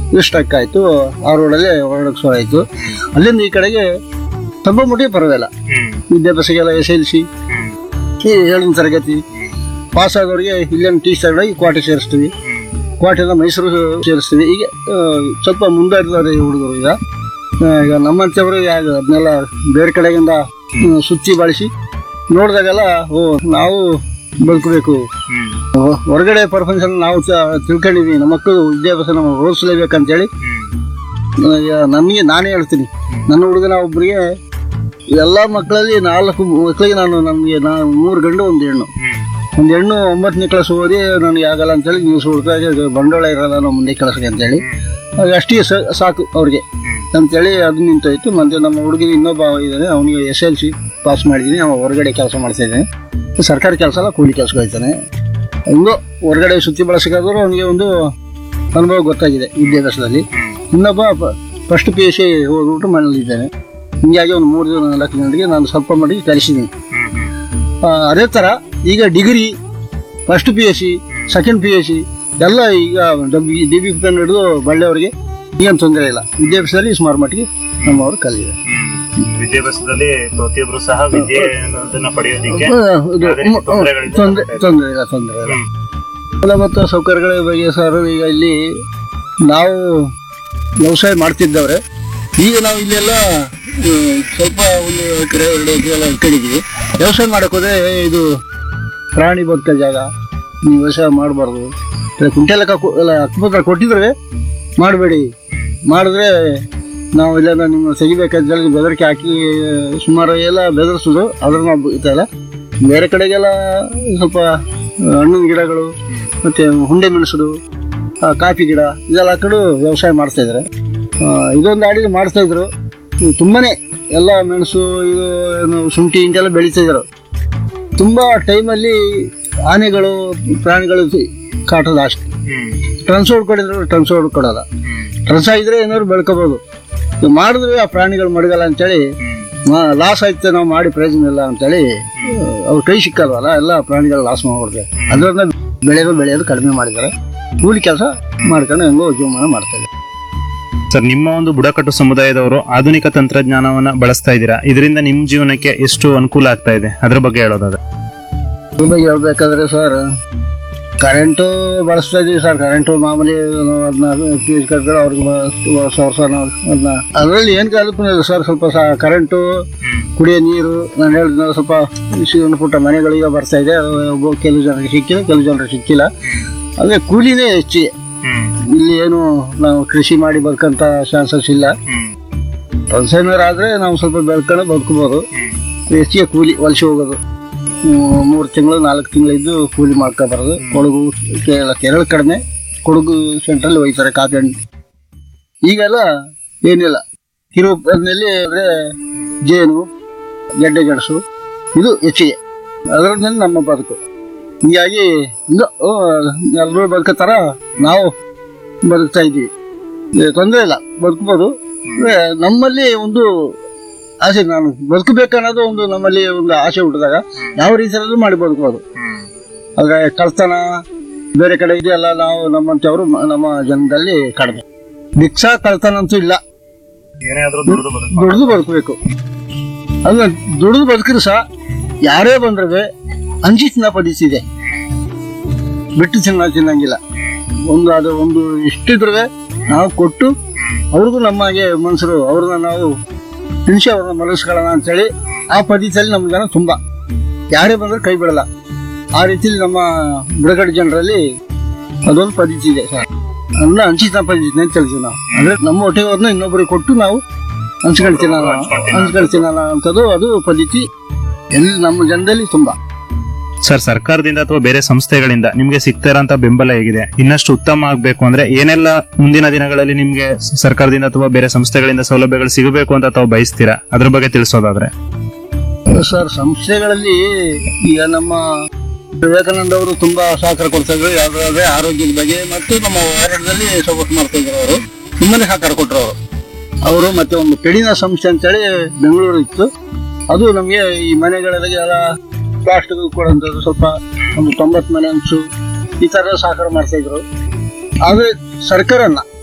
ಇದು ಸ್ಟಕ್ ಆಯ್ತು ಆ ರೋಡಲ್ಲೇ ಹೊರಡಕ್ಕೆ ಶುರು ಆಯ್ತು ಅಲ್ಲಿಂದ ಈ ಕಡೆಗೆ ಸ್ವಲ್ಪ ಮಟ್ಟಿಗೆ ಪರವಾಗಿಲ್ಲ ಹ್ಮ್ ವಿದ್ಯಾಭ್ಯಾಸಕ್ಕೆಲ್ಲ ಎಸ್ ಎಲ್ ಸಿ ಹ್ಮ್ ಏಳನೇ ತರಗತಿ ಪಾಸ್ ಆದವರಿಗೆ ಇಲ್ಲೊಂದು ಟೀಚರ್ ತಗೊಂಡೋಗಿ ಕೋಟೆ ಸೇರಿಸ್ತೀವಿ ಹ್ಮ್ ಕೋಟೆಯಿಂದ ಮೈಸೂರು ಸೇರಿಸ್ತೀವಿ ಈಗ ಆ, ಸ್ವಲ್ಪ ಮುಂದುವರಿದವ್ರೆ ಹುಡುಗರು ಈಗ ಆ, ಈಗ ನಮ್ಮಂಥವ್ರು ಯಾಗ ಅದನ್ನೆಲ್ಲ ಬೇರೆ ಕಡೆಗಿಂದ ಹ್ಮ್, ಸುತ್ತಿ ಬಳಸಿ ನೋಡಿದಾಗೆಲ್ಲ ಓ ನಾವು ಬದುಕಬೇಕು ಹ್ಮ್ ಹೊ- ಹೊರಗಡೆ ಪ್ರಪಂಚ ನಾವು ತ- ತಿಳ್ಕೊಂಡಿದ್ವಿ ನಮ್ಮ ಮಕ್ಕಳು ವಿದ್ಯಾಭ್ಯಾಸ ನಾವು ಓದಿಸ್ಲೇಬೇಕಂತೇಳಿ ಹ್ಮ್ ಈಗ ನಮಗೆ ನಾನೇ ಹೇಳ್ತೀನಿ ನನ್ನ ಹುಡುಗನ ಒಬ್ಬರಿಗೆ ಎಲ್ಲ ಮಕ್ಕಳಲ್ಲಿ ನಾಲ್ಕು ಮಕ್ಕಳಿಗೆ ನಾನು ನಮಗೆ ನಾನು ಮೂರು ಗಂಡು ಒಂದು ಹೆಣ್ಣು ಹ್ಮ್ ಒಂದು ಹೆಣ್ಣು ಒಂಬತ್ತನೇ ಕ್ಲಾಸ್ ಓದಿ ನನಗೆ ಆಗಲ್ಲ ಅಂತೇಳಿ ನೀವು ಸುಡ್ತಾಗೆ ಬಂಡವಾಳ ಇರಲ್ಲ ನಾವು ಮುಂದೆ ಕೆಲಸಕ್ಕೆ ಅಂತೇಳಿ ಅದು ಅಷ್ಟೇ ಸ- ಸಾಕು ಅವ್ರಿಗೆ ಅಂತೇಳಿ ಅದು ನಿಂತೋಯ್ತು ಮತ್ತೆ ನಮ್ಮ ಹುಡುಗಿನ ಇನ್ನೊಬ್ಬ ಇದ್ದಾನೆ ಅವನಿಗೆ ಎಸ್ ಎಲ್ ಸಿ ಪಾಸ್ ಮಾಡಿದ್ದೀನಿ ಅವ ಹೊರಗಡೆ ಕೆಲಸ ಮಾಡ್ತಾ ಇದ್ದಾನೆ ಸರ್ಕಾರಿ ಕೆಲಸ ಅಲ್ಲ ಕೂಲಿ ಕೆಲಸಕ್ಕೆ ಹೋಗ್ತಾನೆ ಹಿಂಗೋ ಹೊರಗಡೆ ಸುತ್ತಿ ಬಳಸಕ್ಕಾದ್ರೂ ಅವನಿಗೆ ಒಂದು ಅನುಭವ ಗೊತ್ತಾಗಿದೆ ವಿದ್ಯಾಭ್ಯಾಸದಲ್ಲಿ ಇನ್ನೊಬ್ಬ ಫಸ್ಟ್ ಪಿ ಯು ಸಿ ಹೋಗ್ಬಿಟ್ಟು ಮನೇಲಿದ್ದಾನೆ ಹಿಂಗಾಗಿ ಒಂದು ಮೂರು ಜನ ನಾಲ್ಕು ಜನರಿಗೆ ನಾನು ಸ್ವಲ್ಪ ಮಟ್ಟಿಗೆ ಕಲಿಸಿದ್ದೀನಿ ಹ್ಮ್ ಹ್ಮ್ ಆ, ಅದೇ ಥರ ಈಗ degree first P S C second P S C ಎಲ್ಲ ಈಗ ಡಿ ಬಿ ಪೆನ್ ಹಿಡಿದು ಬಳ್ಳಿಯವರಿಗೆ ಏನು ತೊಂದರೆ ಇಲ್ಲ ವಿದ್ಯಾಭ್ಯಾಸದಲ್ಲಿ ಸುಮಾರು ಮಟ್ಟಿಗೆ ನಮ್ಮವರು ಕಲಿಇದೆ ಹ್ಮ್. ವಿದ್ಯಾಭ್ಯಾಸದಲ್ಲಿ ಪ್ರತಿಯೊಬ್ರು ಸಹ ವಿದ್ಯೆ ಅನ್ನೋದನ್ನ ಪಡೆಯೋದಿಕ್ಕೆ ಆ, ಇದು, ಯಾವುದೇ ಹ್ಮ್, ತೊಂದರೆಗಳಿಂದ ತೊಂದರೆ ತೊಂದರೆ ಇಲ್ಲ ತೊಂದರೆ ಇಲ್ಲ ಹ್ಮ್. ಮೂಲಭೂತ ಸೌಕರ್ಯಗಳ ಬಗ್ಗೆ ಸರ್ ಈಗ ಇಲ್ಲಿ ನಾವು ವ್ಯವಸಾಯ ಮಾಡ್ತಿದ್ದವ್ರೆ ಈಗ ನಾವು ಇಲ್ಲೆಲ್ಲ ಹ್ಮ್, ಸ್ವಲ್ಪ ಒಂದು ಎಕರೆ ಎರಡು ಎಕರೆ ಎಲ್ಲ ಇಟ್ಕೊಂಡಿದ್ದೀವಿ ವ್ಯವಸಾಯ ಮಾಡಕ್ ಹೋದ್ರೆ ಇದು ಪ್ರಾಣಿ ಬದುಕ ಜಾಗ ನೀವು ವ್ಯವಸಾಯ ಮಾಡಬಾರ್ದು ಕುಂಟೆ ಲೆಕ್ಕ ಕೊ- ಎಲ್ಲ ಹಕ್ಕುಪತ್ರ ಕೊಟ್ಟಿದ್ರೆ ಮಾಡಬೇಡಿ ಮಾಡಿದ್ರೆ ನಾವು ಇಲ್ಲ ನಿಮ್ಮ ತೆಗಿಬೇಕಂತ ಹೇಳಿ ಬೆದರಿಕೆ ಹಾಕಿ ಸುಮಾರು ಎಲ್ಲ ಬೆದರಿಸೋದು ಅದ್ರ ನಾವು ಇದಲ್ಲ ಬೇರೆ ಕಡೆಗೆಲ್ಲ ಸ್ವಲ್ಪ ಹಣ್ಣಿನ ಗಿಡಗಳು ಮತ್ತೆ ಹುಂಡೆ ಮೆಣಸುದು ಆ, ಕಾಫಿ ಗಿಡ ಇದೆಲ್ಲ ಹಾಕೊಂಡು ವ್ಯವಸಾಯ ಮಾಡ್ತಾ ಇದ್ದಾರೆ ಆ, ಇದೊಂದು ಅಡಿಗೆ ಮಾಡ್ತಾ ಇದ್ರು ಇದು ತುಂಬಾನೇ ಎಲ್ಲ ಮೆಣಸು ಇದು ಏನು ಶುಂಠಿ ಇಂತೆಲ್ಲ ಬೆಳೀತಾ ಇದ್ರು ತುಂಬಾ ಟೈಮಲ್ಲಿ ಆನೆಗಳು ಪ್ರಾಣಿಗಳು ಕಾಟದ ಅಷ್ಟು ಹ್ಮ್ ಟ್ರಾನ್ಸ್ ಹೊಡ್ಕೊಂಡಿದ್ರು ಟ್ರಾನ್ಸ್ ಹೊಡ್ಕೊಡಲ್ಲ ಹ್ಮ್ ಟ್ರಾನ್ಸ್ ಆಗಿದ್ರೆ ಏನಾದ್ರು ಬೆಳ್ಕೋಬಹುದು ಇದು ಮಾಡಿದ್ರೆ ಆ ಪ್ರಾಣಿಗಳು ಮಡಗಲ್ಲ ಅಂತೇಳಿ ಹ್ಮ್ ಲಾಸ್ ಆಯ್ತು ನಾವು ಮಾಡಿ ಪ್ರಯೋಜನ ಇಲ್ಲ ಅಂತೇಳಿ ಅವ್ರ ಕೈ ಸಿಕ್ಕಲ್ವಲ್ಲ ಎಲ್ಲ ಪ್ರಾಣಿಗಳು ಲಾಸ್ ಮಾಡ್ಬಿಡ್ತಾರೆ ಅದರಿಂದ ಬೆಳೆಯೋದು ಬೆಳೆಯೋದು ಕಡಿಮೆ ಮಾಡಿದ್ದಾರೆ ಕೂಲಿ ಕೆಲಸ ಮಾಡ್ಕೊಂಡು ಹೆಂಗೋ ಜೀವಮಾನ ಮಾಡ್ತಾ ಇದ್ದಾರೆ ಸರ್ ನಿಮ್ಮ ಒಂದು ಬುಡಕಟ್ಟು ಸಮುದಾಯದವರು ಆಧುನಿಕ ತಂತ್ರಜ್ಞಾನವನ್ನ ಬಳಸ್ತಾ ಇದ್ದೀರಾ ಇದರಿಂದ ನಿಮ್ ಜೀವನಕ್ಕೆ ಎಷ್ಟು ಅನುಕೂಲ ಆಗ್ತಾ ಇದೆ ಅದ್ರ ಬಗ್ಗೆ ಹೇಳೋದಾದ್ರೆ ಇದ್ರ ಬಗ್ಗೆ ಹೇಳ್ಬೇಕಾದ್ರೆ ಸರ್ ಕರೆಂಟು ಬಳಸ್ತಾ ಇದೀವಿ ಸರ್ ಕರೆಂಟು ಮಾಮೂಲಿ ಅದನ್ನ ಫೀಸ್ ಕಟ್ಕೊಂಡು ಅವ್ರಿಗೆ ಬ- ವರ್ಷ ವರ್ಷ ನಾವು ಅದನ್ನ ಅದರಲ್ಲಿ ಏನು ಕಲ್ಪನೆ ಇದೆ ಸರ್ ಸ್ವಲ್ಪ ಸಹ ಕರೆಂಟು ಕುಡಿಯೋ ನೀರು ನಾನು ಹೇಳಿದ ಸ್ವಲ್ಪ ಸಣ್ಣ ಪುಟ್ಟ ಮನೆಗಳಿಗೆ ಬರ್ತಾ ಇದೆ ಅದು ಒಬ್ಬ ಕೆಲವು ಜನರಿಗೆ ಸಿಕ್ಕಿಲ್ಲ ಕೆಲವು ಜನರಿಗೆ ಸಿಕ್ಕಿಲ್ಲ ಅಂದರೆ ಕೂಲಿನೇ ಹೆಚ್ಚಿಗೆ ಇಲ್ಲಿ ಏನು ನಾವು ಕೃಷಿ ಮಾಡಿ ಬದುಕಂತ ಚಾನ್ಸಸ್ ಇಲ್ಲ ವ್ಯವಸಾಯನವ್ರು ಆದ್ರೆ ನಾವು ಸ್ವಲ್ಪ ಬೆಳ್ಕೊಂಡು ಬದುಕಬಹುದು ಹೆಚ್ಚಿಗೆ ಕೂಲಿ ವಲಸೆ ಹೋಗೋದು ಮೂ- ಮೂರು ತಿಂಗಳು ನಾಲ್ಕು ತಿಂಗಳು ಇದ್ದು ಕೂಲಿ ಮಾಡ್ಕೊ ಬರೋದು ಕೊಡಗು ಕೇರಳ ಕೇರಳ ಕಡಿಮೆ ಕೊಡಗು ಸೆಂಟ್ರಲ್ಲಿ ಒಯ್ತಾರೆ ಕಾಫಿ ಹಣ್ಣು ಈಗೆಲ್ಲ ಏನಿಲ್ಲ ತಿರುಪತಿನಲ್ಲಿ ಅಂದ್ರೆ ಜೇನು ಗೆಡ್ಡೆ ಗೆಣಸು ಇದು ಹೆಚ್ಚಿಗೆ ಅದರಲ್ಲಿ ನಮ್ಮ ಬದುಕು ಹೀಗಾಗಿ ಹಿಂಗ ಎಲ್ಲರೂ ಬದುಕತ್ತಾರ ನಾವು ಬದುಕ್ತಾ ಇದ್ದೀವಿ ತೊಂದರೆ ಇಲ್ಲ ಬದುಕಬಹುದು ಅಂದ್ರೆ ನಮ್ಮಲ್ಲಿ ಒಂದು ಆಸೆ ನಾನು ಬದುಕಬೇಕನ್ನೋದು ಒಂದು ನಮ್ಮಲ್ಲಿ ಒಂದು ಆಸೆ ಹುಟ್ಟಿದಾಗ ಯಾವ ರೀತಿಯಲ್ಲೂ ಮಾಡಿ ಬದುಕಬಹುದು ಆದ್ರೆ ಕಳ್ತನ ಬೇರೆ ಕಡೆ ಇದೆಯಲ್ಲ ನಾವು ನಮ್ಮಂತವರು ನಮ್ಮ ಜನದಲ್ಲಿ ಕಡಿಮೆ ಭಿಕ್ಷಾ ಕಳ್ತನ ಅಂತೂ ಇಲ್ಲ ಏನೇ ಆದ್ರೂ ದುಡ್ದು ಬದುಕು ದುಡಿದು ಬದುಕಬೇಕು ಅಲ್ಲ ದುಡಿದು ಬದುಕಿದ್ರು ಸಹ ಯಾರೇ ಬಂದ್ರೆ ಹಂಚಿ ತಿನ್ನ ಪದ್ಧತಿ ಇದೆ ಬಿಟ್ಟು ತಿನ್ನ ತಿನ್ನಂಗಿಲ್ಲ ಒಂದು ಅದು ಒಂದು ಇಷ್ಟಿದ್ರೆ ನಾವು ಕೊಟ್ಟು ಅವ್ರಿಗೂ ನಮಗೆ ಮನುಷ್ಯರು ಅವ್ರನ್ನ ನಾವು ತಿನ್ಸಿ ಅವ್ರನ್ನ ಮಲಗಿಸ್ಕೊಳ್ಳೋಣ ಅಂತೇಳಿ ಆ ಪದ್ಧತಿಯಲ್ಲಿ ನಮ್ಮ ಜನ ತುಂಬಾ ಯಾರೇ ಬಂದ್ರೆ ಕೈ ಬಿಡಲ್ಲ ಆ ರೀತಿಲಿ ನಮ್ಮ ಬುಡಗಟ್ಟು ಜನರಲ್ಲಿ ಅದೊಂದು ಪದ್ಧತಿ ಇದೆ ಸರ್ ಅದನ್ನ ಹಂಚಿತ ಪದ್ಧತಿ ಅಂತ ಹೇಳ್ತೀವಿ ನಾವು ಅಂದ್ರೆ ನಮ್ಮ ಹೊಟ್ಟೆಗೋರ್ನ ಇನ್ನೊಬ್ಬರಿಗೆ ಕೊಟ್ಟು ನಾವು ಹಂಚ್ಕೊಳ್ತೀನ ಹಂಚ್ಕೊಳ್ತೀನ ಅಂತದ್ದು ಅದು ಪದ್ಧತಿ ಎಲ್ಲಿ ನಮ್ಮ ಜನದಲ್ಲಿ ತುಂಬಾ ಸರ್ ಸರ್ಕಾರದಿಂದ ಅಥವಾ ಬೇರೆ ಸಂಸ್ಥೆಗಳಿಂದ ನಿಮ್ಗೆ ಸಿಗ್ತಾ ಇರೋಂತ ಬೆಂಬಲ ಹೇಗಿದೆ ಇನ್ನಷ್ಟು ಉತ್ತಮ ಆಗ್ಬೇಕು ಅಂದ್ರೆ ಏನೆಲ್ಲ ಮುಂದಿನ ದಿನಗಳಲ್ಲಿ ನಿಮ್ಗೆ ಸರ್ಕಾರದಿಂದ ಅಥವಾ ಬೇರೆ ಸಂಸ್ಥೆಗಳಿಂದ ಸೌಲಭ್ಯಗಳು ಸಿಗಬೇಕು ಅಂತ ತಾವು ಬಯಸ್ತೀರಾ ಅದ್ರ ಬಗ್ಗೆ ತಿಳಿಸೋದಾದ್ರೆ ಸರ್ ಸಂಸ್ಥೆಗಳಲ್ಲಿ ಈಗ ನಮ್ಮ ವಿವೇಕಾನಂದ ಅವರು ತುಂಬಾ ಸಹಕಾರ ಕೊಡ್ತಾ ಇದ್ರು ಯಾವ್ದಾದ್ರೆ ಆರೋಗ್ಯದ ಬಗ್ಗೆ ಮತ್ತು ನಮ್ಮ ಹೋರಾಟದಲ್ಲಿ ಸಪೋರ್ಟ್ ಮಾಡ್ತಾ ಇದ್ರು ಅವರು ತುಂಬಾನೇ ಸಹಕಾರ ಕೊಟ್ಟರು ಅವರು ಅವರು ಮತ್ತೆ ಒಂದು ಪೆಡಿನ ಸಂಸ್ಥೆ ಅಂತೇಳಿ ಬೆಂಗಳೂರು ಇತ್ತು ಅದು ನಮಗೆ ಈ ಮನೆಗಳಿಗೆಲ್ಲ ಪ್ಲಾಸ್ಟಿಕ್ ಕೊಡುವಂಥದ್ದು ಸ್ವಲ್ಪ ಒಂದು ತೊಂಬತ್ತು ಮನೆ ಹಂಚು ಈ ತರ ಸಹಕಾರ ಮಾಡ್ತಾ ಇದ್ರು ಆದ್ರೆ ಸರ್ಕಾರನ